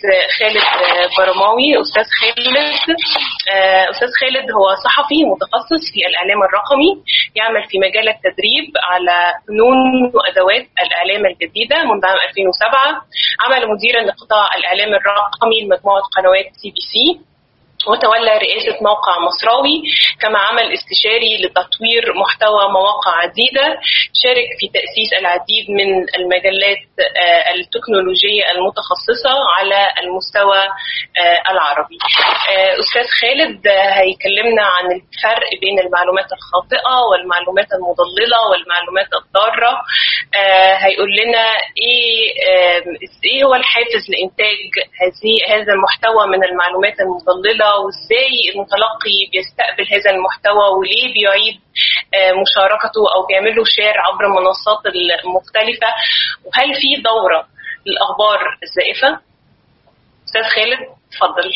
خالد برماوي استاذ خالد استاذ خالد هو صحفي متخصص في الاعلام الرقمي يعمل في مجال التدريب على فنون وادوات الاعلام الجديده منذ عام 2007 عمل مديرا لقطاع الاعلام الرقمي لمجموعه قنوات سي بي سي وتولى رئاسة موقع مصراوي كما عمل استشاري لتطوير محتوى مواقع عديدة شارك في تأسيس العديد من المجلات التكنولوجية المتخصصة على المستوى العربي أستاذ خالد هيكلمنا عن الفرق بين المعلومات الخاطئة والمعلومات المضللة والمعلومات الضارة هيقول لنا إيه, إيه هو الحافز لإنتاج هذه هذا المحتوى من المعلومات المضللة وازاي المتلقي بيستقبل هذا المحتوى وليه بيعيد مشاركته او بيعمل له شير عبر المنصات المختلفه وهل في دوره للاخبار الزائفه؟ استاذ خالد اتفضل.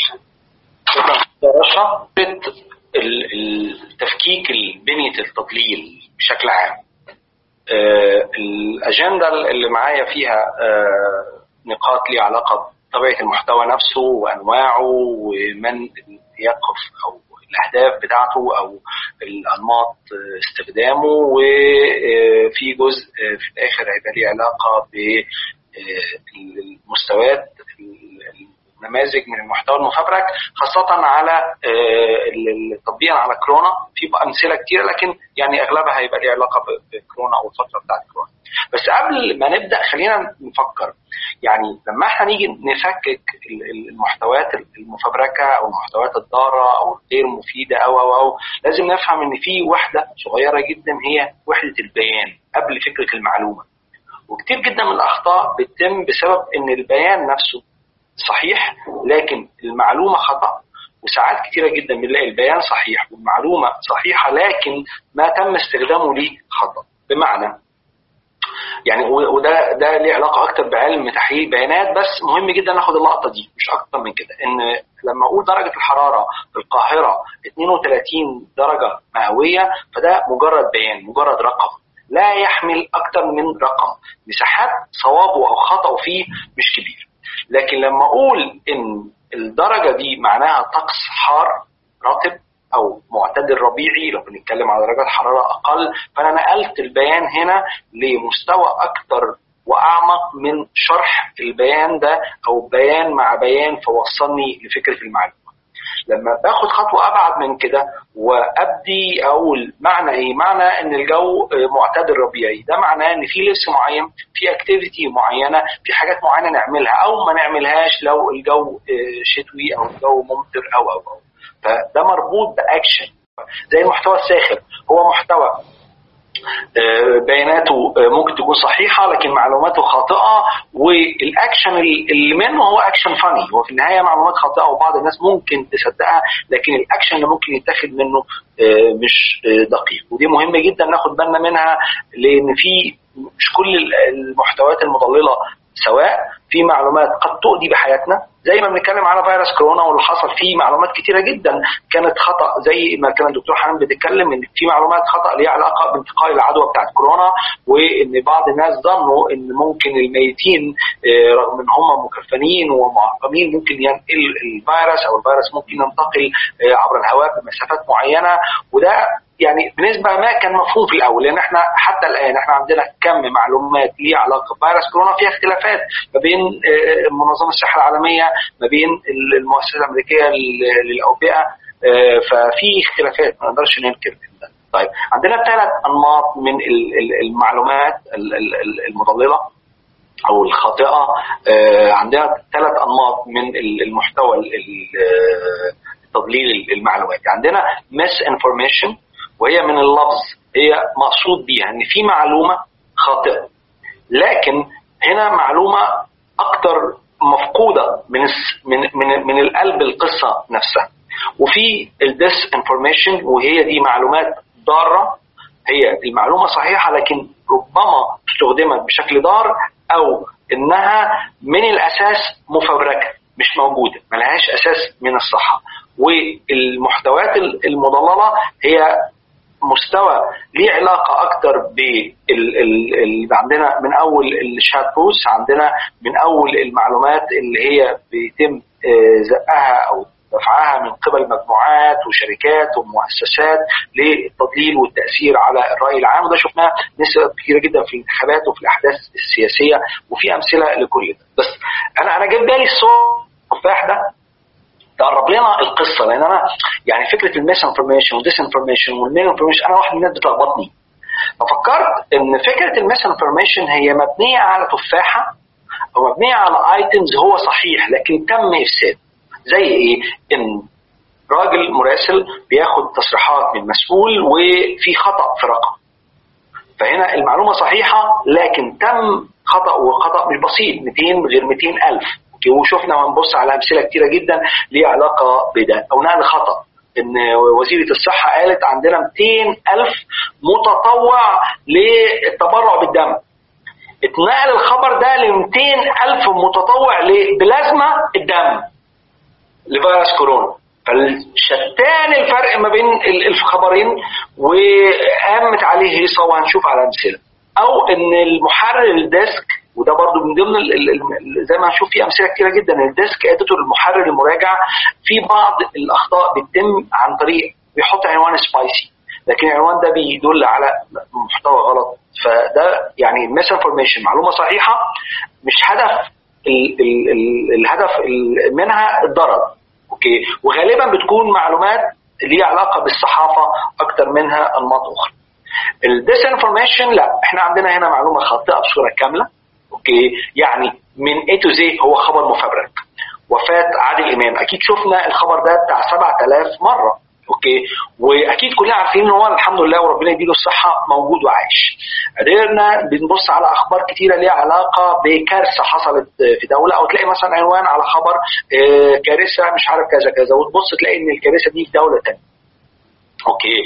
شكرا التفكيك بنيه التضليل بشكل عام. الاجنده اللي معايا فيها نقاط ليها علاقه طبيعه المحتوى نفسه وانواعه ومن يقف او الاهداف بتاعته او الانماط استخدامه وفي جزء في الاخر هيبقى ليه علاقه بالمستويات نماذج من المحتوى المفبرك خاصة على التطبيق على كورونا في أمثلة كتيرة لكن يعني أغلبها هيبقى ليه علاقة بكورونا أو الفترة بتاعت كورونا بس قبل ما نبدأ خلينا نفكر يعني لما احنا نيجي نفكك المحتويات المفبركة أو المحتويات الضارة أو الغير مفيدة أو أو أو لازم نفهم إن في وحدة صغيرة جدا هي وحدة البيان قبل فكرة المعلومة وكتير جدا من الأخطاء بتتم بسبب إن البيان نفسه صحيح لكن المعلومة خطأ وساعات كتيرة جدا بنلاقي البيان صحيح والمعلومة صحيحة لكن ما تم استخدامه ليه خطأ بمعنى يعني وده ده ليه علاقه اكتر بعلم تحليل بيانات بس مهم جدا ناخد اللقطه دي مش اكتر من كده ان لما اقول درجه الحراره في القاهره 32 درجه مئويه فده مجرد بيان مجرد رقم لا يحمل اكتر من رقم مساحات صوابه او خطأه فيه مش كبير لكن لما اقول ان الدرجه دي معناها طقس حار رطب او معتدل ربيعي لو بنتكلم على درجات حراره اقل فانا نقلت البيان هنا لمستوى اكتر واعمق من شرح البيان ده او بيان مع بيان فوصلني لفكره المعلومه لما باخد خطوه ابعد من كده وابدي اقول معنى ايه؟ معنى ان الجو معتدل ربيعي، ده معناه ان في لبس معين، في اكتيفيتي معينه، في حاجات معينه نعملها او ما نعملهاش لو الجو شتوي او الجو ممطر او او او. فده مربوط باكشن زي المحتوى الساخر هو محتوى بياناته ممكن تكون صحيحه لكن معلوماته خاطئه والاكشن اللي منه هو اكشن فاني هو في النهايه معلومات خاطئه وبعض الناس ممكن تصدقها لكن الاكشن اللي ممكن يتاخد منه مش دقيق ودي مهمه جدا ناخد بالنا منها لان في مش كل المحتويات المضلله سواء في معلومات قد تؤدي بحياتنا زي ما بنتكلم على فيروس كورونا واللي حصل فيه معلومات كتيره جدا كانت خطا زي ما كان الدكتور حنان بتتكلم ان في معلومات خطا ليها علاقه بانتقال العدوى بتاعت كورونا وان بعض الناس ظنوا ان ممكن الميتين رغم ان هم مكفنين ومعقمين ممكن ينقل الفيروس او الفيروس ممكن ينتقل عبر الهواء بمسافات معينه وده يعني بنسبه ما كان مفهوم في الاول لان احنا حتى الان احنا عندنا كم معلومات ليها علاقه بفيروس كورونا فيها اختلافات ما بين منظمه الصحه العالميه ما بين المؤسسه الامريكيه للاوبئه ففي اختلافات ما نقدرش ننكر ده. طيب عندنا ثلاث انماط من المعلومات المضلله او الخاطئه عندنا ثلاث انماط من المحتوى تضليل المعلومات عندنا مس انفورميشن وهي من اللفظ هي مقصود بيها ان في معلومه خاطئه لكن هنا معلومه اكتر مفقوده من من من, من القلب القصه نفسها وفي الديس انفورميشن وهي دي معلومات ضاره هي المعلومه صحيحه لكن ربما استخدمت بشكل ضار او انها من الاساس مفبركه مش موجوده ملهاش اساس من الصحه والمحتويات المضلله هي مستوى ليه علاقه اكتر بال عندنا من اول الشات بوست عندنا من اول المعلومات اللي هي بيتم زقها او دفعها من قبل مجموعات وشركات ومؤسسات للتضليل والتاثير على الراي العام وده شفناه نسب كثيره جدا في الانتخابات وفي الاحداث السياسيه وفي امثله لكل ده بس انا انا جاب بالي الصوت التفاح ده تقرب لنا القصه لان انا يعني فكره الميس انفورميشن والديس انفورميشن والميل انفورميشن انا واحد من الناس بتلخبطني ففكرت ان فكره الميس انفورميشن هي مبنيه على تفاحه او مبنيه على ايتمز هو صحيح لكن تم افساد زي ايه؟ ان راجل مراسل بياخد تصريحات من مسؤول وفي خطا في رقم فهنا المعلومه صحيحه لكن تم خطا وخطا مش بسيط 200 غير 200 الف وشفنا وهنبص على امثله كتيره جدا ليها علاقه بده او نقل خطا ان وزيره الصحه قالت عندنا 200 الف متطوع للتبرع بالدم اتنقل الخبر ده ل 200 الف متطوع بلازما الدم لفيروس كورونا فشتان الفرق ما بين الخبرين وقامت عليه هيصه وهنشوف على امثله او ان المحرر الديسك وده برضو من ضمن زي ما هنشوف في امثله كتيره جدا الديسك اديتور المحرر المراجع في بعض الاخطاء بتتم عن طريق بيحط عنوان سبايسي لكن العنوان ده بيدل على محتوى غلط فده يعني ميس انفورميشن معلومه صحيحه مش هدف ال ال ال الهدف منها الضرر اوكي وغالبا بتكون معلومات ليها علاقه بالصحافه اكتر منها انماط اخرى الديس انفورميشن لا احنا عندنا هنا معلومه خاطئه بصوره كامله اوكي يعني من اي تو زي هو خبر مفبرك وفاه عادل امام اكيد شفنا الخبر ده بتاع 7000 مره اوكي واكيد كلنا عارفين ان هو الحمد لله وربنا يديله الصحه موجود وعايش قدرنا بنبص على اخبار كتيره ليها علاقه بكارثه حصلت في دوله او تلاقي مثلا عنوان على خبر كارثه مش عارف كذا كذا وتبص تلاقي ان الكارثه دي في دوله ثانيه اوكي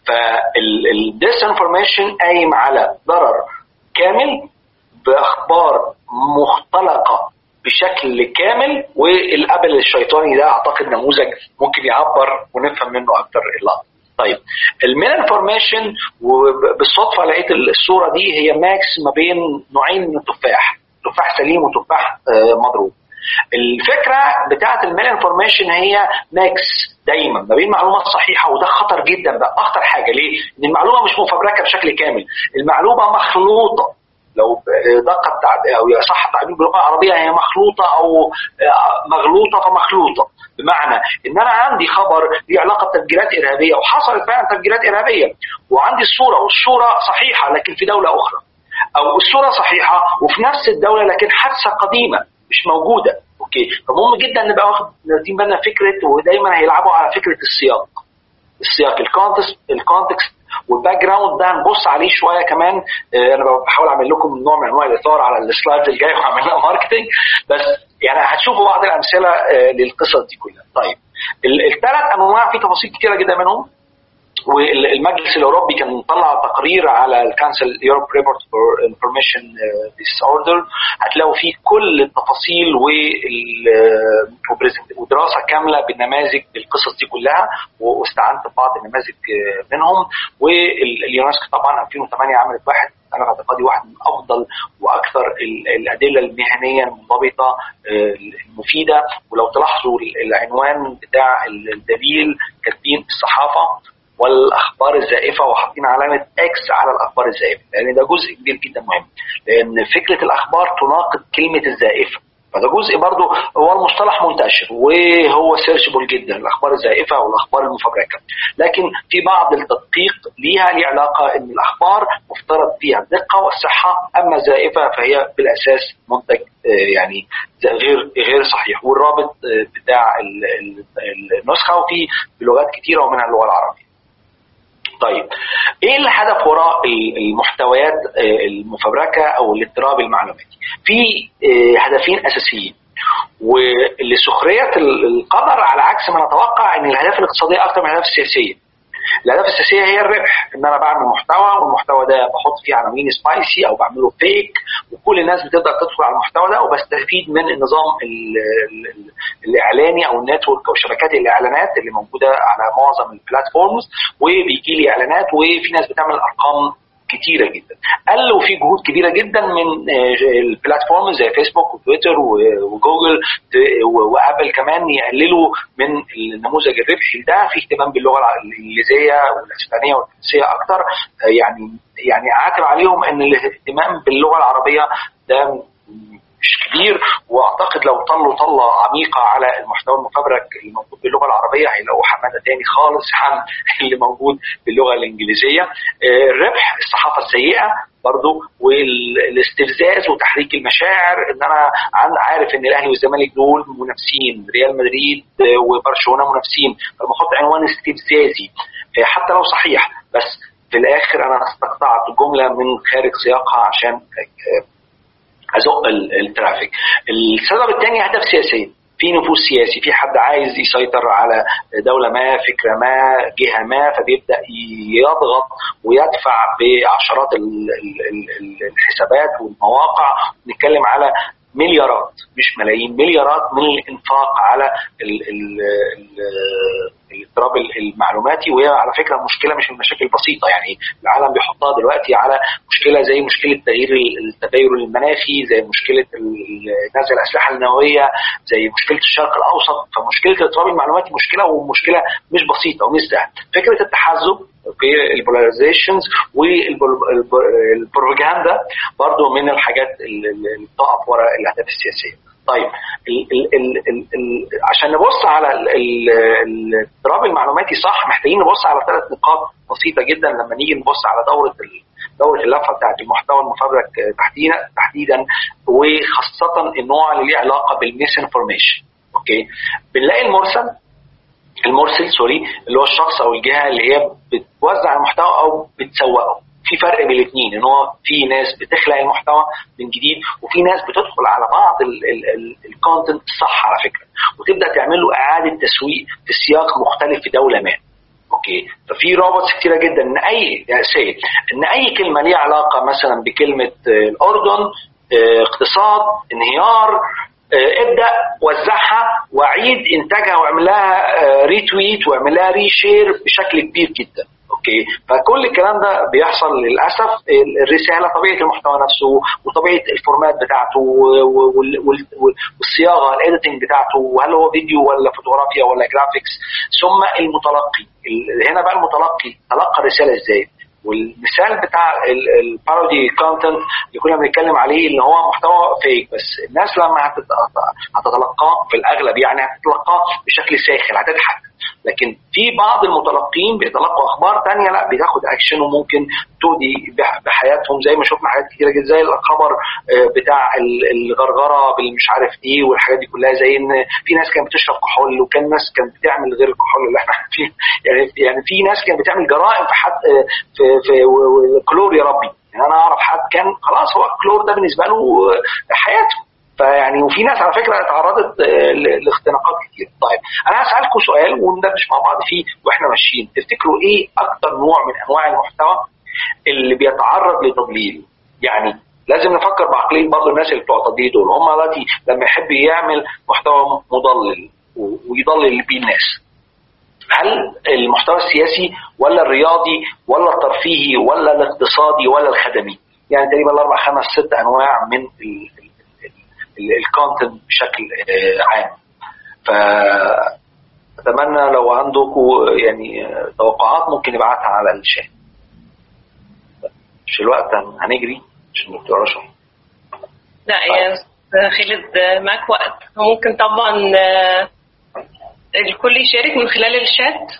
فالديس انفورميشن قايم على ضرر كامل باخبار مختلقه بشكل كامل والقبل الشيطاني ده اعتقد نموذج ممكن يعبر ونفهم منه اكتر اللحظه. طيب الميل انفورميشن وبالصدفه لقيت الصوره دي هي ماكس ما بين نوعين من التفاح تفاح سليم وتفاح مضروب الفكره بتاعه الميل انفورميشن هي ماكس دايما ما بين معلومات صحيحه وده خطر جدا بقى اخطر حاجه ليه؟ ان المعلومه مش مفبركه بشكل كامل المعلومه مخلوطه لو دق التعبير او صح التعبير باللغه العربيه هي مخلوطه او مغلوطه فمخلوطه بمعنى ان انا عندي خبر ليه علاقه بتفجيرات ارهابيه وحصلت فعلا تفجيرات ارهابيه وعندي الصوره والصوره صحيحه لكن في دوله اخرى او الصوره صحيحه وفي نفس الدوله لكن حادثه قديمه مش موجوده اوكي فمهم جدا نبقى واخد واخدين بالنا فكره ودايما هيلعبوا على فكره السياق السياق الكونتكست الكونتكست والباك جراوند ده هنبص عليه شويه كمان آه انا بحاول اعمل لكم نوع من انواع الاثاره على السلايدز الجايه وهعمل لها ماركتنج بس يعني هتشوفوا بعض الامثله آه للقصص دي كلها طيب الثلاث انواع في تفاصيل كتيره جدا منهم والمجلس الاوروبي كان مطلع تقرير على الكانسل يوروب ريبورت فور انفورميشن ديس اوردر هتلاقوا فيه كل التفاصيل ودراسه كامله بالنماذج بالقصص دي كلها واستعنت ببعض النماذج منهم واليونسكو طبعا 2008 عملت واحد انا في اعتقادي واحد من افضل واكثر الادله المهنيه المنضبطه المفيده ولو تلاحظوا العنوان بتاع الدليل كاتبين الصحافه والاخبار الزائفه وحاطين علامه اكس على الاخبار الزائفه لان ده جزء كبير جدا مهم لان فكره الاخبار تناقض كلمه الزائفه فده جزء برضه هو المصطلح منتشر وهو سيرشبل جدا الاخبار الزائفه والاخبار المفبركه لكن في بعض التدقيق ليها ليه علاقه ان الاخبار مفترض فيها الدقه والصحه اما الزائفه فهي بالاساس منتج يعني غير غير صحيح والرابط بتاع النسخه وفي بلغات كثيره ومنها اللغه العربيه طيب ايه الهدف وراء المحتويات المفبركه او الاضطراب المعلوماتي في هدفين اساسيين ولسخريه القدر على عكس ما نتوقع ان الاهداف الاقتصاديه اكثر من الاهداف السياسيه الاهداف الاساسيه هي الربح ان انا بعمل محتوى والمحتوى ده بحط فيه عناوين سبايسي او بعمله فيك وكل الناس بتقدر تدخل على المحتوى ده وبستفيد من النظام ال ال الاعلاني او النتورك او شبكات الاعلانات اللي موجوده على معظم البلاتفورمز وبيجي لي اعلانات وفي ناس بتعمل ارقام كتيره جدا قال وفي جهود كبيره جدا من البلاتفورم زي فيسبوك وتويتر وجوجل وابل كمان يقللوا من النموذج الربحي ده في اهتمام باللغه الانجليزيه والاسبانيه والفرنسيه اكتر يعني يعني اعاتب عليهم ان الاهتمام باللغه العربيه ده مش كبير واعتقد لو طلوا طله عميقه على المحتوى المفبرك اللي موجود باللغه العربيه هيلاقوا حماده تاني خالص عن اللي موجود باللغه الانجليزيه الربح الصحافه السيئه برضو والاستفزاز وتحريك المشاعر ان انا عارف ان الاهلي والزمالك دول منافسين ريال مدريد وبرشلونه منافسين فلما احط عنوان استفزازي حتى لو صحيح بس في الاخر انا استقطعت جمله من خارج سياقها عشان ازق الترافيك السبب الثاني اهداف سياسيه في نفوذ سياسي في حد عايز يسيطر على دولة ما فكرة ما جهة ما فبيبدأ يضغط ويدفع بعشرات الحسابات والمواقع نتكلم على مليارات مش ملايين مليارات من الانفاق على الاضطراب المعلوماتي وهي على فكره مشكله مش من المشاكل البسيطه يعني العالم بيحطها دلوقتي على مشكله زي مشكله تغيير التغير المناخي زي مشكله نزع الاسلحه النوويه زي مشكله الشرق الاوسط فمشكله الاضطراب المعلوماتي مشكله ومشكله مش بسيطه ومش سهله فكره التحزب في البولاريزيشنز والبروباجندا برضو من الحاجات اللي بتقف وراء الاهداف السياسيه طيب ال ال ال ال ال عشان نبص على الاضطراب المعلوماتي صح محتاجين نبص على ثلاث نقاط بسيطه جدا لما نيجي نبص على دوره دوره اللفه بتاعت المحتوى المفبرك تحديدا تحديدا وخاصه النوع اللي ليه علاقه بالميس انفورميشن اوكي بنلاقي المرسل المرسل سوري اللي هو الشخص او الجهه اللي هي بتوزع المحتوى او بتسوقه في فرق بين الاثنين ان هو في ناس بتخلق المحتوى من جديد وفي ناس بتدخل على بعض الكونتنت الصح على فكره وتبدا تعمل له اعاده تسويق في سياق مختلف في دوله ما اوكي ففي رابطs كتيره جدا ان اي سي ان اي كلمه ليها علاقه مثلا بكلمه الاردن اقتصاد انهيار ابدا وزعها وعيد انتاجها واعمل لها ريتويت واعمل لها ريشير بشكل كبير جدا اوكي فكل الكلام ده بيحصل للاسف الرساله طبيعه المحتوى نفسه وطبيعه الفورمات بتاعته والصياغه الايديتنج بتاعته وهل هو فيديو ولا فوتوغرافيا ولا جرافيكس ثم المتلقي هنا بقى المتلقي تلقى الرساله ازاي والمثال بتاع البارودي كونتنت اللي كنا بنتكلم عليه اللي هو محتوى فيك بس الناس لما هتتلقاه في الاغلب يعني هتتلقاه بشكل ساخر هتضحك لكن في بعض المتلقين بيتلقوا اخبار تانية لا بتاخد اكشن وممكن تؤدي بحياتهم زي ما شفنا حاجات كتيره جدا زي الخبر بتاع الغرغره بالمش عارف ايه والحاجات دي كلها زي ان في ناس كانت بتشرب كحول وكان ناس كانت بتعمل غير الكحول اللي احنا فيه يعني يعني في ناس كانت بتعمل جرائم في حد في في كلور يا ربي يعني انا اعرف حد كان خلاص هو الكلور ده بالنسبه له حياته فيعني وفي ناس على فكره اتعرضت لاختناقات كتير طيب انا هسالكم سؤال وندردش مع بعض فيه واحنا ماشيين تفتكروا ايه اكتر نوع من انواع المحتوى اللي بيتعرض لتضليل يعني لازم نفكر بعقليه برضه الناس اللي بتوع التضليل دول هم دلوقتي لما يحب يعمل محتوى مضلل ويضلل بيه الناس هل المحتوى السياسي ولا الرياضي ولا الترفيهي ولا الاقتصادي ولا الخدمي يعني تقريبا الاربع خمس ست انواع من الكونتنت بشكل عام فاتمنى لو عندكم يعني توقعات ممكن نبعتها على الشات مش الوقت هنجري عشان الدكتور رشا لا يا خالد معاك وقت ممكن طبعا الكل يشارك من خلال الشات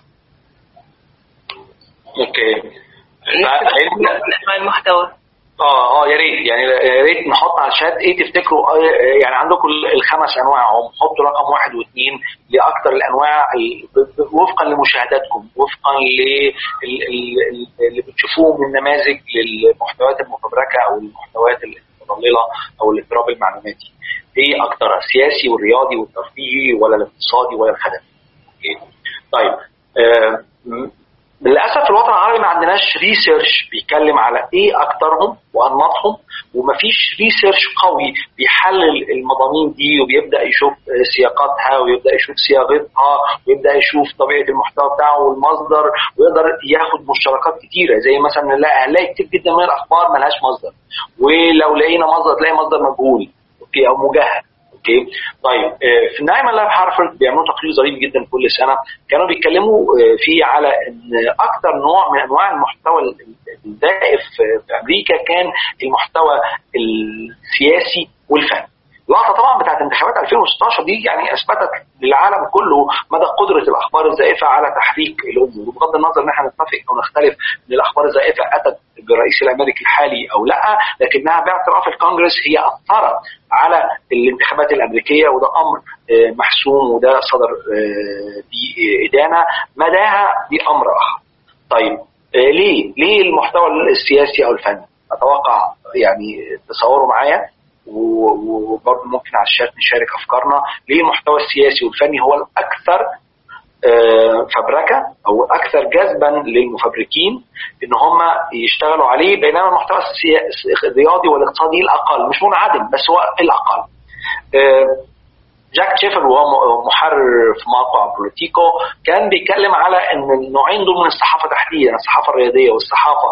اوكي مع المحتوى اه اه يا ريت يعني يا ريت نحط على الشات ايه تفتكروا يعني عندكم الخمس انواع هم حطوا رقم واحد واثنين لاكثر الانواع وفقا لمشاهداتكم وفقا اللي بتشوفوه من نماذج للمحتويات المفبركه او المحتويات المضلله او الاضطراب المعلوماتي ايه اكثر السياسي والرياضي والترفيهي ولا الاقتصادي ولا الخدمي طيب آه للاسف في الوطن العربي ما عندناش ريسيرش بيتكلم على ايه اكترهم وانماطهم ومفيش ريسيرش قوي بيحلل المضامين دي وبيبدا يشوف سياقاتها ويبدا يشوف صياغتها ويبدا يشوف طبيعه المحتوى بتاعه والمصدر ويقدر ياخد مشتركات كتيره زي مثلا هنلاقي كتير جدا من الاخبار ملهاش مصدر ولو لقينا مصدر تلاقي مصدر مجهول اوكي او مجهل اوكي طيب في النايمان لايف هارفرد بيعملوا تقرير ظريف جدا كل سنه كانوا بيتكلموا فيه على ان اكثر نوع من انواع المحتوى الدائف في امريكا كان المحتوى السياسي والفني اللقطه طبعا بتاعت انتخابات 2016 دي يعني اثبتت للعالم كله مدى قدره الاخبار الزائفه على تحريك الامور وبغض النظر ان احنا نتفق او نختلف ان الاخبار الزائفه اتت بالرئيس الامريكي الحالي او لا لكنها باعتراف الكونجرس هي اثرت على الانتخابات الامريكيه وده امر محسوم وده صدر بادانه مداها بامر اخر. طيب ليه؟ ليه المحتوى السياسي او الفني؟ اتوقع يعني تصوروا معايا وبرضه ممكن على الشات نشارك افكارنا ليه المحتوى السياسي والفني هو الاكثر فبركه او اكثر جذبا للمفبركين ان هم يشتغلوا عليه بينما المحتوى الرياضي والاقتصادي الاقل مش منعدم بس هو الاقل جاك تشيفر وهو محرر في موقع بوليتيكو كان بيتكلم على ان النوعين دول من الصحافه تحديدا الصحافه الرياضيه والصحافه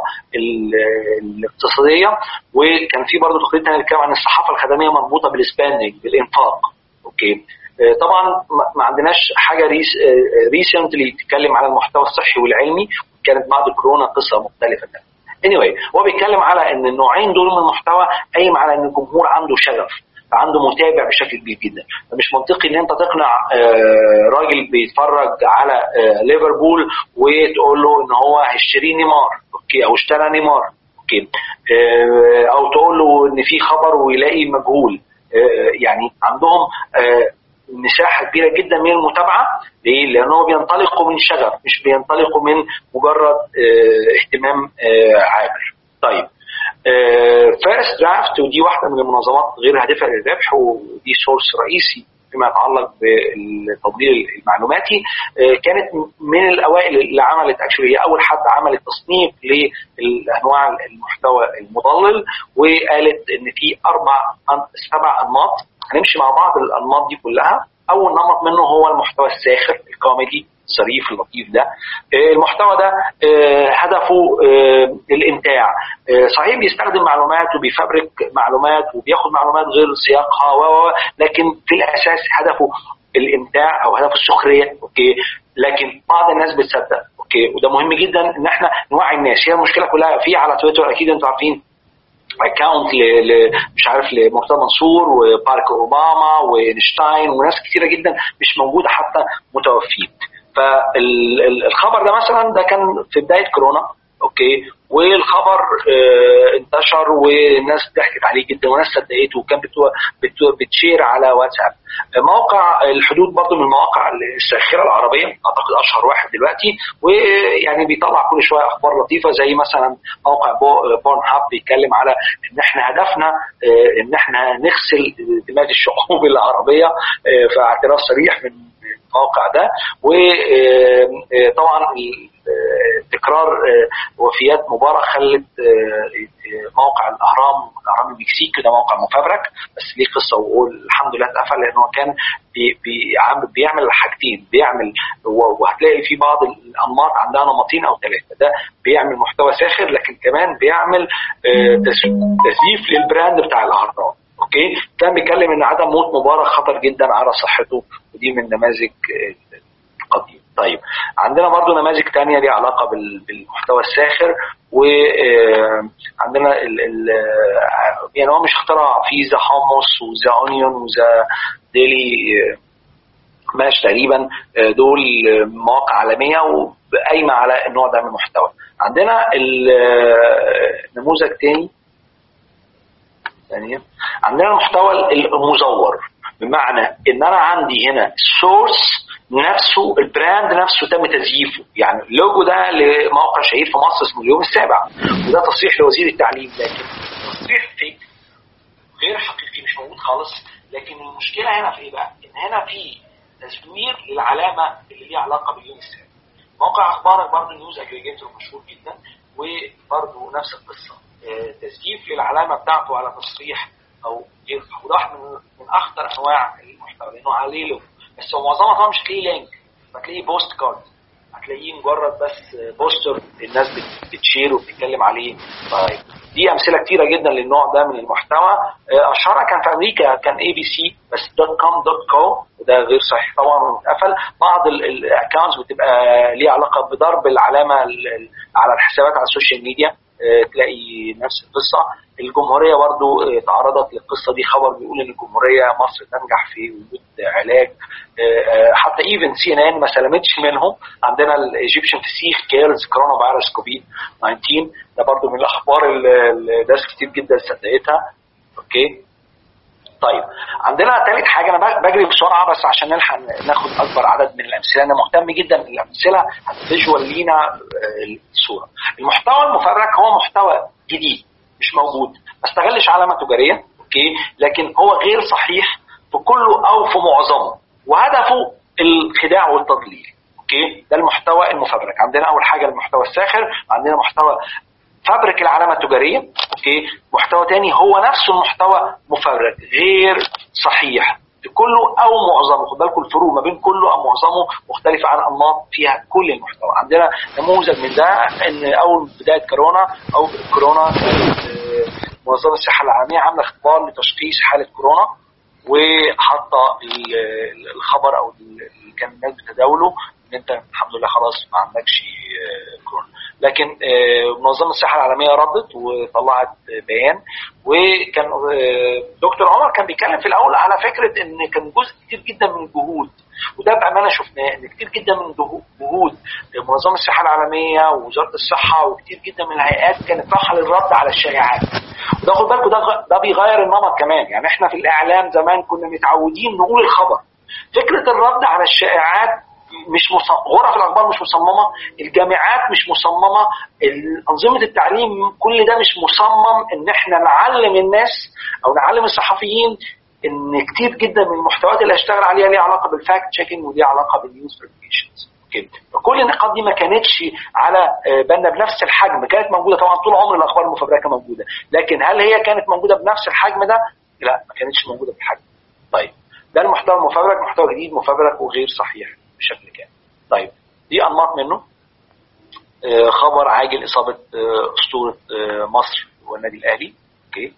الاقتصاديه وكان في برضه تقرير تاني بيتكلم عن الصحافه الخدميه مربوطه بالسباندنج بالانفاق اوكي طبعا ما عندناش حاجه ريس ريسنتلي تتكلم على المحتوى الصحي والعلمي كانت بعد كورونا قصه مختلفه تانية. anyway هو بيتكلم على ان النوعين دول من المحتوى قايم على ان الجمهور عنده شغف عنده متابع بشكل كبير جدا مش منطقي ان انت تقنع راجل بيتفرج على ليفربول وتقول له ان هو هيشتري نيمار اوكي او اشترى نيمار اوكي او تقول له ان في خبر ويلاقي مجهول يعني عندهم مساحه كبيره جدا من المتابعه ليه؟ لانهم بينطلقوا من شغف مش بينطلقوا من مجرد اهتمام عابر. طيب فيرست درافت ودي واحده من المنظمات غير هادفه للربح ودي سورس رئيسي فيما يتعلق بالتطبيق المعلوماتي كانت من الاوائل اللي عملت اكشولي هي اول حد عملت تصنيف لانواع المحتوى المضلل وقالت ان في اربع سبع انماط هنمشي مع بعض الانماط دي كلها اول نمط منه هو المحتوى الساخر الكوميدي الظريف اللطيف ده المحتوى ده هدفه الامتاع صحيح بيستخدم معلومات وبيفبرك معلومات وبياخد معلومات غير سياقها و لكن في الاساس هدفه الامتاع او هدفه السخريه اوكي لكن بعض الناس بتصدق اوكي وده مهم جدا ان احنا نوعي الناس هي المشكله كلها في على تويتر اكيد انتوا عارفين اكونت ل... مش عارف لمرتضى منصور وبارك اوباما واينشتاين وناس كثيره جدا مش موجوده حتى متوفين فالخبر ده مثلا ده كان في بدايه كورونا اوكي والخبر اه انتشر والناس ضحكت عليه جدا وناس صدقته وكان بتو بتو بتشير على واتساب موقع الحدود برضو من المواقع الساخره العربيه اعتقد اشهر واحد دلوقتي ويعني بيطلع كل شويه اخبار لطيفه زي مثلا موقع بورن هاب بيتكلم على ان احنا هدفنا اه ان احنا نغسل دماغ الشعوب العربيه اه في اعتراف صريح من الموقع ده وطبعا تكرار وفيات مبارك خلت موقع الاهرام الاهرام المكسيكي ده موقع مفبرك بس ليه قصه وقول الحمد لله اتقفل لان هو كان بي بيعمل حاجتين بيعمل وهتلاقي في بعض الانماط عندها نمطين او ثلاثه ده بيعمل محتوى ساخر لكن كمان بيعمل تزييف للبراند بتاع الاهرام اوكي كان بيتكلم ان عدم موت مبارك خطر جدا على صحته ودي من نماذج القديم طيب عندنا برضو نماذج تانية ليها علاقة بالمحتوى الساخر وعندنا ال ال يعني هو مش اختراع في ذا حمص وذا اونيون وذا ديلي ماش تقريبا دول مواقع عالمية وقايمة على النوع ده من المحتوى عندنا النموذج تاني ثانية عندنا المحتوى المزور بمعنى ان انا عندي هنا سورس نفسه البراند نفسه تم تزييفه يعني اللوجو ده لموقع شهير في مصر اسمه اليوم السابع وده تصريح لوزير التعليم لكن تصريح فيك غير حقيقي مش موجود خالص لكن المشكله هنا في ايه بقى؟ ان هنا في تزوير للعلامه اللي ليها علاقه باليوم السابع موقع اخبارك برضه نيوز اجريجيتور مشهور جدا وبرضه نفس القصه تسجيل للعلامه بتاعته على تصريح او وضح من من اخطر انواع المحتوى لانه عليه له بس هو معظمها طبعا مش هتلاقيه لينك هتلاقيه بوست كارد هتلاقيه مجرد بس بوستر الناس بتشير وبتتكلم عليه طيب دي امثله كتيره جدا للنوع ده من المحتوى اشهرها كان في امريكا كان اي بي سي بس دوت كوم دوت كو وده غير صحيح طبعا واتقفل بعض الاكونتس بتبقى ليها علاقه بضرب العلامه على الحسابات على السوشيال ميديا تلاقي نفس القصه الجمهوريه برضو تعرضت للقصه دي خبر بيقول ان الجمهوريه مصر تنجح في وجود علاج حتى ايفن سي ان ان ما سلمتش منهم عندنا الايجيبشن فسيخ كيرز كورونا فيروس كوفيد 19 ده برضو من الاخبار اللي ناس كتير جدا صدقتها اوكي طيب عندنا ثالث حاجه انا بجري بسرعه بس عشان نلحق ناخد اكبر عدد من الامثله انا مهتم جدا بالامثله هتفيجوال لينا الصوره المحتوى المفبرك هو محتوى جديد مش موجود ما استغلش علامه تجاريه اوكي لكن هو غير صحيح في كله او في معظمه وهدفه الخداع والتضليل اوكي ده المحتوى المفبرك عندنا اول حاجه المحتوى الساخر عندنا محتوى فبرك العلامه التجاريه اوكي محتوى تاني هو نفسه المحتوى مفبرك غير صحيح كله او معظمه خد بالكم الفروق ما بين كله او معظمه مختلفه عن انماط فيها كل المحتوى عندنا نموذج من ده ان اول بدايه كورونا او كورونا منظمه الصحه العالميه عامله اختبار لتشخيص حاله كورونا وحاطه الخبر او اللي كان الناس بتداوله ان انت الحمد لله خلاص ما عندكش كورونا لكن منظمه الصحه العالميه ردت وطلعت بيان وكان دكتور عمر كان بيتكلم في الاول على فكره ان كان جزء كتير جدا من الجهود وده بامانه شفناه ان كتير جدا من جهود منظمه الصحه العالميه ووزاره الصحه وكتير جدا من الهيئات كانت رايحه للرد على الشائعات وده خد بالكم ده ده بيغير النمط كمان يعني احنا في الاعلام زمان كنا متعودين نقول الخبر فكره الرد على الشائعات مش مصمم غرف الاخبار مش مصممه الجامعات مش مصممه انظمه التعليم كل ده مش مصمم ان احنا نعلم الناس او نعلم الصحفيين ان كتير جدا من المحتويات اللي هشتغل عليها ليها علاقه بالفاكت تشيكنج وليها علاقه بالنيوز فيريفيكيشنز فكل النقاط دي ما كانتش على بالنا بنفس الحجم كانت موجوده طبعا طول عمر الاخبار المفبركه موجوده لكن هل هي كانت موجوده بنفس الحجم ده لا ما كانتش موجوده بالحجم طيب ده المحتوى المفبرك محتوى جديد مفبرك وغير صحيح بشكل كامل طيب دي انماط منه آه خبر عاجل اصابه آه اسطوره آه مصر والنادي الاهلي اوكي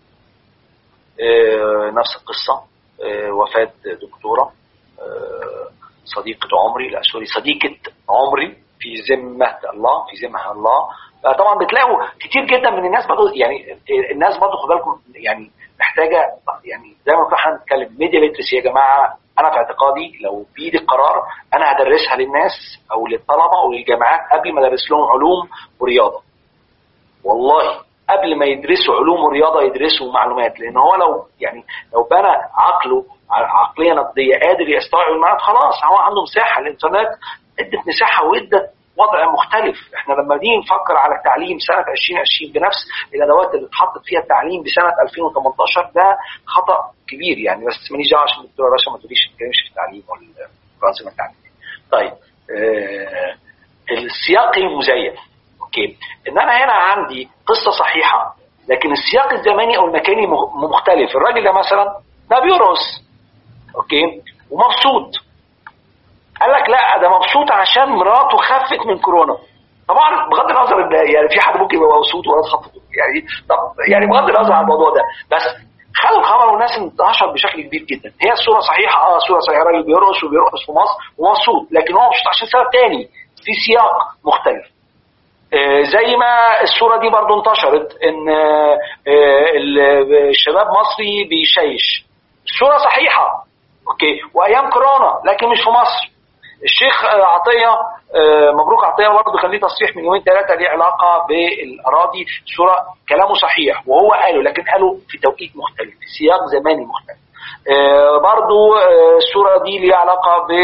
نفس القصه وفاه دكتوره صديقه عمري لا سوري صديقه عمري في ذمه الله في ذمه الله طبعا بتلاقوا كتير جدا من الناس برضه يعني الناس برضه خد بالكم يعني محتاجه يعني زي ما احنا بنتكلم ميديا ليترسي يا جماعه انا في اعتقادي لو بايدي القرار انا هدرسها للناس او للطلبه او للجامعات قبل ما ادرس لهم علوم ورياضه. والله قبل ما يدرسوا علوم ورياضه يدرسوا معلومات لان هو لو يعني لو بنى عقله عقليه نقديه قادر يستوعب المعلومات خلاص هو عنده مساحه الانترنت ادت مساحه وادت وضع مختلف احنا لما نيجي نفكر على التعليم سنه 2020 بنفس الادوات اللي اتحطت فيها التعليم بسنه 2018 ده خطا كبير يعني بس ماليش دعوه عشان الدكتوره رشا ما تقوليش ما تتكلمش في التعليم والانظمه التعليميه. طيب آه السياق المزيف اوكي ان انا هنا عندي قصه صحيحه لكن السياق الزماني او المكاني مختلف الراجل ده مثلا ده بيرقص اوكي ومبسوط قال لك لا ده مبسوط عشان مراته خفت من كورونا طبعا بغض النظر ان يعني في حد ممكن يبقى مبسوط ومراته خفت يعني طب يعني بغض النظر عن الموضوع ده بس خدوا الخبر والناس انتشر بشكل كبير جدا هي الصوره صحيحه اه الصوره صحيحه راجل بيرقص وبيرقص في مصر ومبسوط لكن هو مبسوط عشان سبب تاني في سياق مختلف آه زي ما الصوره دي برضو انتشرت ان آه الشباب مصري بيشيش الصوره صحيحه اوكي وايام كورونا لكن مش في مصر الشيخ عطيه مبروك عطيه برضه كان ليه تصريح من يومين ثلاثه ليه علاقه بالاراضي صوره كلامه صحيح وهو قاله لكن قاله في توقيت مختلف في سياق زماني مختلف برضه الصوره دي ليها علاقه ب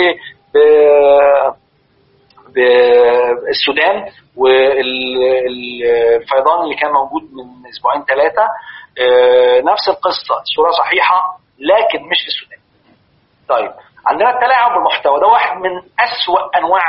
بالسودان والفيضان اللي كان موجود من اسبوعين ثلاثه نفس القصه صوره صحيحه لكن مش في السودان طيب عندنا التلاعب بالمحتوى ده واحد من أسوأ أنواع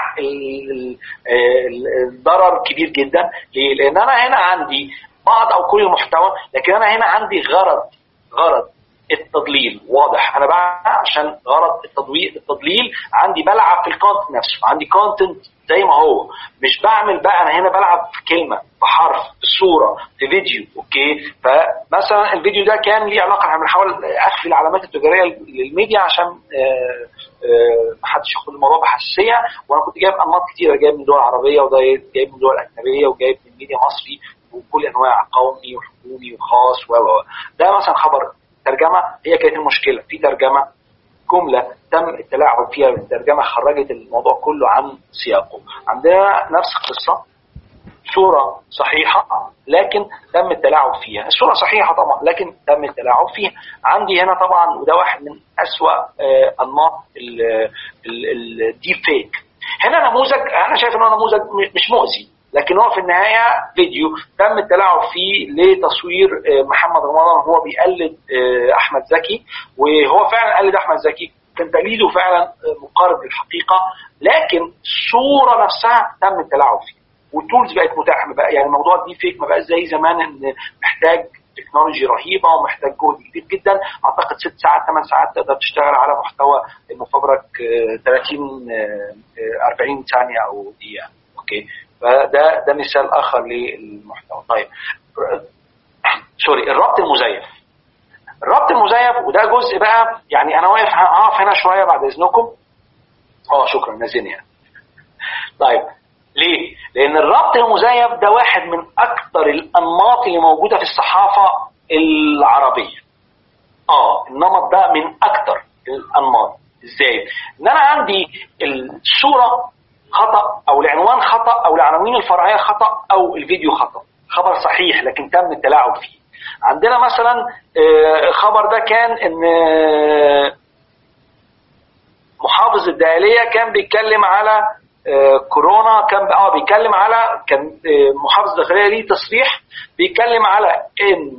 الضرر كبير جدا ليه؟ لأن أنا هنا عندي بعض أو كل المحتوى لكن أنا هنا عندي غرض غرض التضليل واضح انا بقى عشان غرض التضويق التضليل عندي بلعب في الكونتنت نفسه عندي كونتنت زي ما هو مش بعمل بقى انا هنا بلعب في كلمه في حرف في صوره في فيديو اوكي فمثلا الفيديو ده كان ليه علاقه انا بنحاول اخفي العلامات التجاريه للميديا عشان ما حدش ياخد الموضوع بحساسيه وانا كنت جايب انماط كتيره جايب من دول عربيه وده جايب من دول اجنبيه وجايب من ميديا مصري وكل انواع قومي وحكومي وخاص و ده مثلا خبر ترجمه هي كانت المشكله في ترجمه جمله تم التلاعب فيها بالترجمه خرجت الموضوع كله عن سياقه عندنا نفس القصه صورة صحيحة لكن تم التلاعب فيها الصورة صحيحة طبعا لكن تم التلاعب فيها عندي هنا طبعا وده واحد من أسوأ أنماط الديب فيك هنا نموذج أنا شايف أنه نموذج مش مؤذي لكن هو في النهاية فيديو تم التلاعب فيه لتصوير محمد رمضان هو بيقلد أحمد زكي وهو فعلا قلد أحمد زكي كان تقليده فعلا مقارب للحقيقة لكن الصورة نفسها تم التلاعب فيها والتولز بقت متاحة بقى يعني موضوع الدي فيك ما بقاش زي زمان ان محتاج تكنولوجي رهيبه ومحتاج جهد كبير جدا اعتقد ست ساعات ثمان ساعات تقدر تشتغل على محتوى مفبرك 30 40 ثانيه او دقيقه اوكي فده ده مثال اخر للمحتوى طيب سوري الربط المزيف الربط المزيف وده جزء بقى يعني انا واقف هقف هنا شويه بعد اذنكم اه شكرا نازلني يعني. طيب ليه؟ لأن الربط المزيف ده واحد من أكثر الأنماط اللي موجودة في الصحافة العربية. آه النمط ده من أكثر الأنماط. إزاي؟ إن أنا عندي الصورة خطأ أو العنوان خطأ أو العناوين الفرعية خطأ أو الفيديو خطأ. خبر صحيح لكن تم التلاعب فيه. عندنا مثلا خبر ده كان إن محافظ الداخلية كان بيتكلم على كورونا كان اه بيتكلم على كان محافظ الداخليه ليه تصريح بيتكلم على ان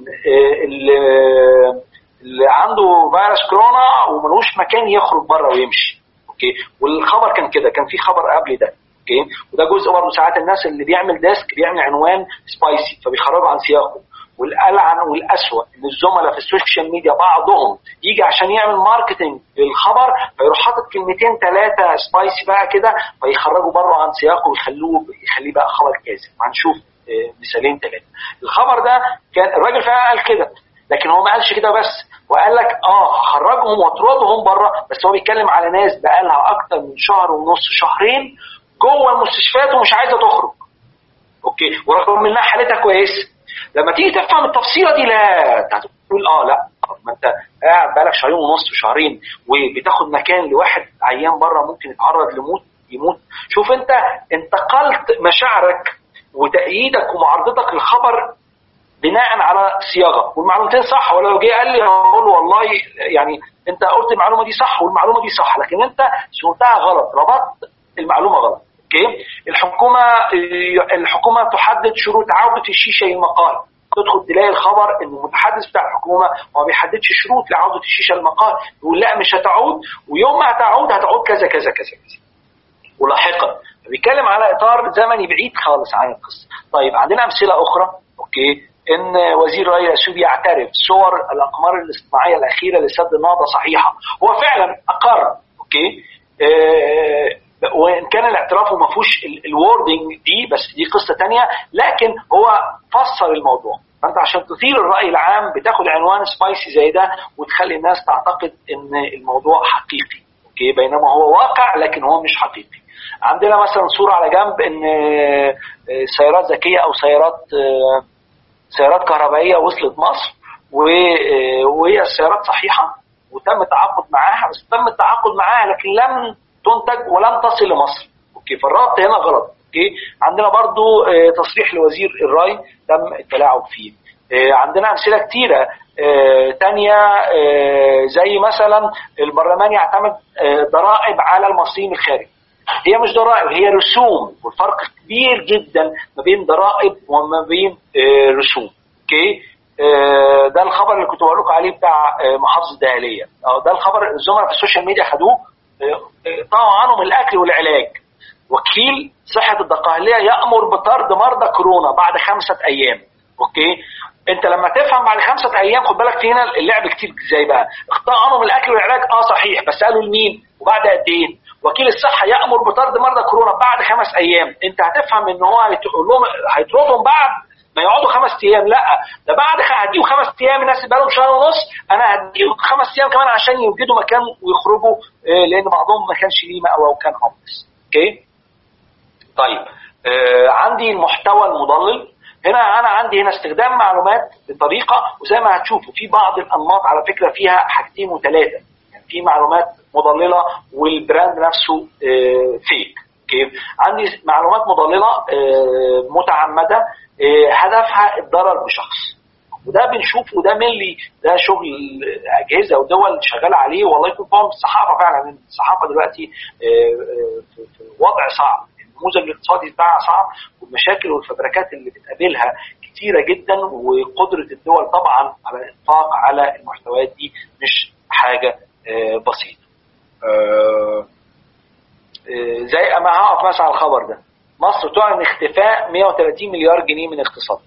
اللي عنده فيروس كورونا وملوش مكان يخرج بره ويمشي اوكي والخبر كان كده كان في خبر قبل ده اوكي وده جزء برضه ساعات الناس اللي بيعمل ديسك بيعمل عنوان سبايسي فبيخرجوا عن سياقه والألعن والأسوأ إن الزملاء في السوشيال ميديا بعضهم يجي عشان يعمل ماركتنج للخبر فيروح حاطط كلمتين ثلاثة سبايسي بقى كده فيخرجوا بره عن سياقه ويخلوه يخليه بقى خبر كاذب هنشوف مثالين ثلاثة الخبر ده كان الراجل فعلا قال كده لكن هو ما قالش كده بس وقال لك اه خرجهم واطردهم بره بس هو بيتكلم على ناس بقى لها اكتر من شهر ونص شهرين جوه المستشفيات ومش عايزه تخرج اوكي ورغم انها حالتها كويسه لما تيجي تفهم التفصيله دي لا تقول اه لا ما انت قاعد بقالك شهرين ونص وشهرين وبتاخد مكان لواحد عيان بره ممكن يتعرض لموت يموت شوف انت انتقلت مشاعرك وتأييدك ومعارضتك للخبر بناء على صياغه والمعلومتين صح ولا لو جه قال لي هقول والله يعني انت قلت المعلومه دي صح والمعلومه دي صح لكن انت سوقتها غلط ربطت المعلومه غلط اوكي الحكومه الحكومه تحدد شروط عوده الشيشه للمقال تدخل تلاقي الخبر ان المتحدث بتاع الحكومه ما بيحددش شروط لعوده الشيشه للمقال يقول لا مش هتعود ويوم ما هتعود هتعود كذا كذا كذا كذا ولاحقا بيتكلم على اطار زمني بعيد خالص عن القصه طيب عندنا امثله اخرى اوكي ان وزير الري الاثيوبي يعترف صور الاقمار الاصطناعيه الاخيره لسد النهضه صحيحه هو فعلا اقر اوكي آه وان كان الاعتراف ما فيهوش الوردنج دي بس دي قصه تانية لكن هو فسر الموضوع فانت عشان تثير الراي العام بتاخد عنوان سبايسي زي ده وتخلي الناس تعتقد ان الموضوع حقيقي اوكي بينما هو واقع لكن هو مش حقيقي عندنا مثلا صوره على جنب ان سيارات ذكيه او سيارات سيارات كهربائيه وصلت مصر وهي السيارات صحيحه وتم التعاقد معاها بس تم التعاقد معاها لكن لم تنتج ولم تصل لمصر اوكي فالربط هنا غلط اوكي عندنا برضو اه تصريح لوزير الري تم التلاعب فيه اه عندنا امثله كتيره اه تانية زي مثلا البرلمان يعتمد ضرائب على المصريين الخارج هي مش ضرائب هي رسوم والفرق كبير جدا ما بين ضرائب وما بين رسوم اوكي ده الخبر اللي كنت بقول لكم عليه بتاع محافظه الدهليه ده الخبر الزملاء في السوشيال ميديا خدوه يقطعوا عنهم الاكل والعلاج وكيل صحه الدقهليه يامر بطرد مرضى كورونا بعد خمسه ايام اوكي انت لما تفهم بعد خمسه ايام خد بالك فينا اللعب كتير ازاي بقى اقطاع عنهم الاكل والعلاج اه صحيح بس قالوا لمين وبعد قد ايه وكيل الصحه يامر بطرد مرضى كورونا بعد خمس ايام انت هتفهم ان هو هيقول لهم هيطردهم بعد ما يقعدوا خمس ايام لا ده بعد هديهم خمس ايام الناس اللي بقالهم شهر ونص انا هديهم خمس ايام كمان عشان يوجدوا مكان ويخرجوا لان بعضهم ما كانش ليه مأوى وكان هوملس اوكي طيب آه عندي المحتوى المضلل هنا انا عندي هنا استخدام معلومات بطريقه وزي ما هتشوفوا في بعض الانماط على فكره فيها حاجتين وثلاثه يعني في معلومات مضلله والبراند نفسه آه فيك كيف عندي معلومات مضلله آه متعمده هدفها الضرر بشخص وده بنشوفه وده ملي ده شغل اجهزه ودول شغاله عليه والله يكون فاهم الصحافه فعلا الصحافه دلوقتي في وضع صعب النموذج الاقتصادي بتاعها صعب والمشاكل والفبركات اللي بتقابلها كتيره جدا وقدره الدول طبعا على الانفاق على المحتويات دي مش حاجه بسيطه. زي ما هقف مثلا على الخبر ده مصر تعلن اختفاء 130 مليار جنيه من اقتصادها.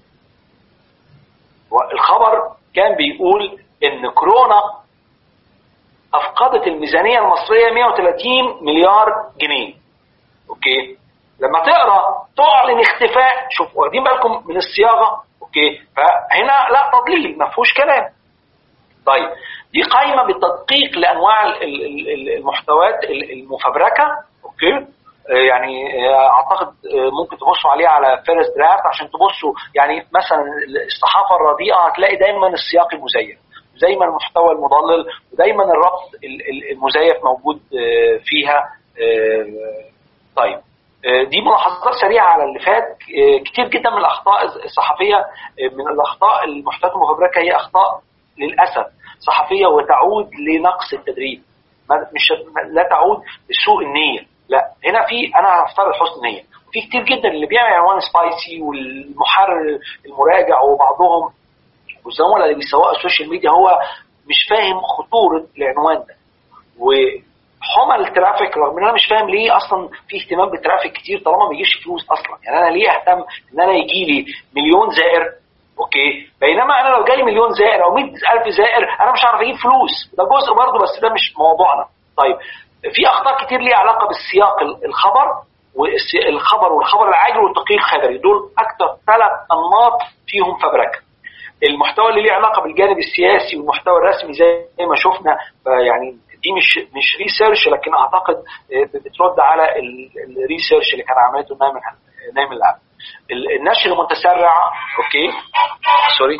الخبر كان بيقول ان كورونا افقدت الميزانيه المصريه 130 مليار جنيه. اوكي؟ لما تقرا تعلن اختفاء شوف واخدين بالكم من الصياغه اوكي فهنا لا تضليل ما فيهوش كلام طيب دي قائمه بالتدقيق لانواع المحتويات المفبركه اوكي يعني اعتقد ممكن تبصوا عليها على فيرست درافت عشان تبصوا يعني مثلا الصحافه الرديئه هتلاقي دايما السياق المزيف دايما المحتوى المضلل ودايما الربط المزيف موجود فيها طيب دي ملاحظات سريعه على اللي فات كتير جدا من الاخطاء الصحفيه من الاخطاء المحتويات المفبركه هي اخطاء للاسف صحفيه وتعود لنقص التدريب مش لا تعود لسوء النيه لا هنا في انا هفترض حسن نيه في كتير جدا اللي بيعمل عنوان سبايسي والمحرر المراجع وبعضهم والزملاء اللي بيسوقوا السوشيال ميديا هو مش فاهم خطوره العنوان ده و حمى الترافيك رغم ان انا مش فاهم ليه اصلا في اهتمام بالترافيك كتير طالما ما بيجيش فلوس اصلا يعني انا ليه اهتم ان انا يجي لي مليون زائر اوكي بينما انا لو جالي مليون زائر او 100000 زائر انا مش هعرف اجيب فلوس ده جزء برضه بس ده مش موضوعنا طيب في اخطاء كتير ليها علاقه بالسياق الخبر والخبر والخبر العاجل والتدقيق الخبري دول اكثر ثلاث انماط فيهم فبركه المحتوى اللي ليه علاقه بالجانب السياسي والمحتوى الرسمي زي ما شفنا يعني دي مش مش ريسيرش لكن اعتقد بترد على الريسيرش اللي كان عملته نايم نايم الاب النشر المتسرع اوكي سوري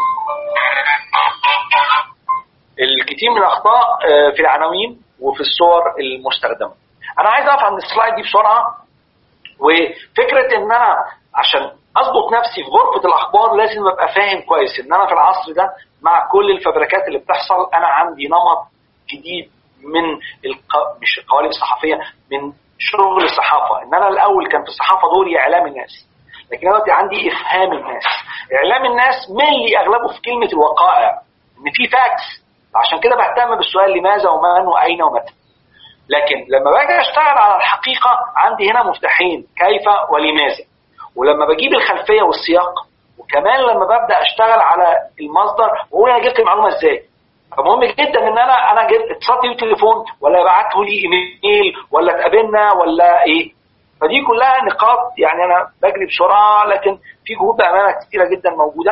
الكثير من الاخطاء في العناوين وفي الصور المستخدمه انا عايز اقف عند السلايد دي بسرعه وفكره ان انا عشان اضبط نفسي في غرفه الاخبار لازم ابقى فاهم كويس ان انا في العصر ده مع كل الفبركات اللي بتحصل انا عندي نمط جديد من الق... مش القوالب الصحفيه من شغل الصحافه ان انا الاول كان في الصحافه دوري اعلام الناس لكن دلوقتي عندي افهام الناس اعلام الناس ملي اغلبه في كلمه الوقائع ان في فاكس عشان كده بهتم بالسؤال لماذا ومن واين ومتى لكن لما باجي اشتغل على الحقيقه عندي هنا مفتاحين كيف ولماذا ولما بجيب الخلفيه والسياق وكمان لما ببدا اشتغل على المصدر واقول انا جبت المعلومه ازاي فمهم جدا ان انا انا جبت اتصلت بيه تليفون ولا بعته لي ايميل ولا اتقابلنا ولا ايه فدي كلها نقاط يعني انا بجري بسرعه لكن في جهود بامانه كثيره جدا موجوده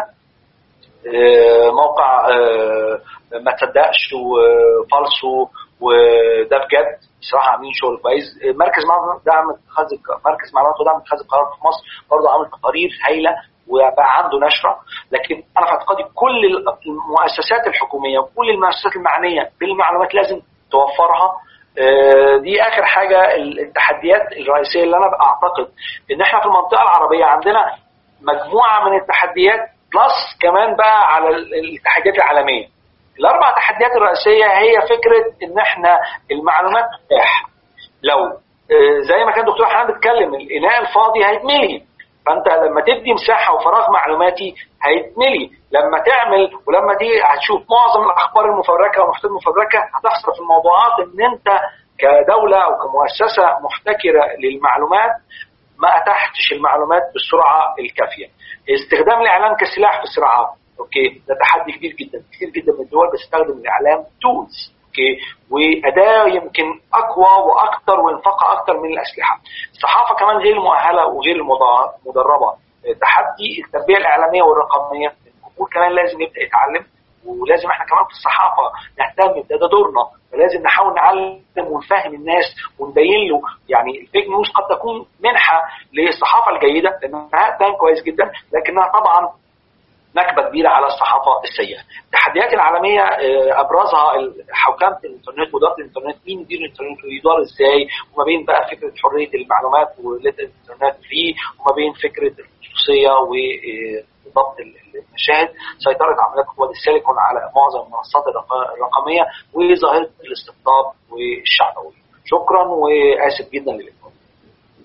موقع ما تصدقش وفالسو وده بجد بصراحه عاملين شغل كويس مركز معلومات دعم اتخاذ مركز معلومات ودعم اتخاذ القرار في مصر برضه عامل تقارير هايله وبقى عنده نشره لكن انا في اعتقادي كل المؤسسات الحكوميه وكل المؤسسات المعنيه بالمعلومات لازم توفرها دي اخر حاجه التحديات الرئيسيه اللي انا اعتقد ان احنا في المنطقه العربيه عندنا مجموعه من التحديات بلس كمان بقى على التحديات العالميه الاربع تحديات الرئيسيه هي فكره ان احنا المعلومات متاح لو زي ما كان دكتور حنان بيتكلم الاناء الفاضي هيتملي فانت لما تدي مساحه وفراغ معلوماتي هيتملي لما تعمل ولما دي هتشوف معظم الاخبار المفبركه والمحتوى المفبركه هتحصل في الموضوعات ان انت كدوله او كمؤسسه محتكره للمعلومات ما اتحتش المعلومات بالسرعه الكافيه. استخدام الاعلام كسلاح في الصراعات اوكي ده تحدي كبير جدا كثير جدا من الدول بتستخدم الاعلام تولز اوكي واداه يمكن اقوى واكثر وانفاقها اكثر من الاسلحه. الصحافه كمان غير مؤهله وغير مدربه. تحدي التربيه الاعلاميه والرقميه الجمهور كمان لازم يبدا يتعلم ولازم احنا كمان في الصحافه نهتم ده, ده دورنا فلازم نحاول نعلم ونفهم الناس ونبين له يعني الفيك نيوز قد تكون منحه للصحافه الجيده لانها تبان كويس جدا لكنها طبعا نكبه كبيره على الصحافه السيئه. التحديات العالميه ابرزها حوكمه الانترنت واداره الانترنت مين يدير الانترنت ويدار ازاي وما بين بقى فكره حريه المعلومات والانترنت فيه وما بين فكره الخصوصيه وضبط المشاهد سيطره عمليات قوى السيليكون على معظم المنصات الرقميه وظاهره الاستقطاب والشعبويه. شكرا واسف جدا للاطاله.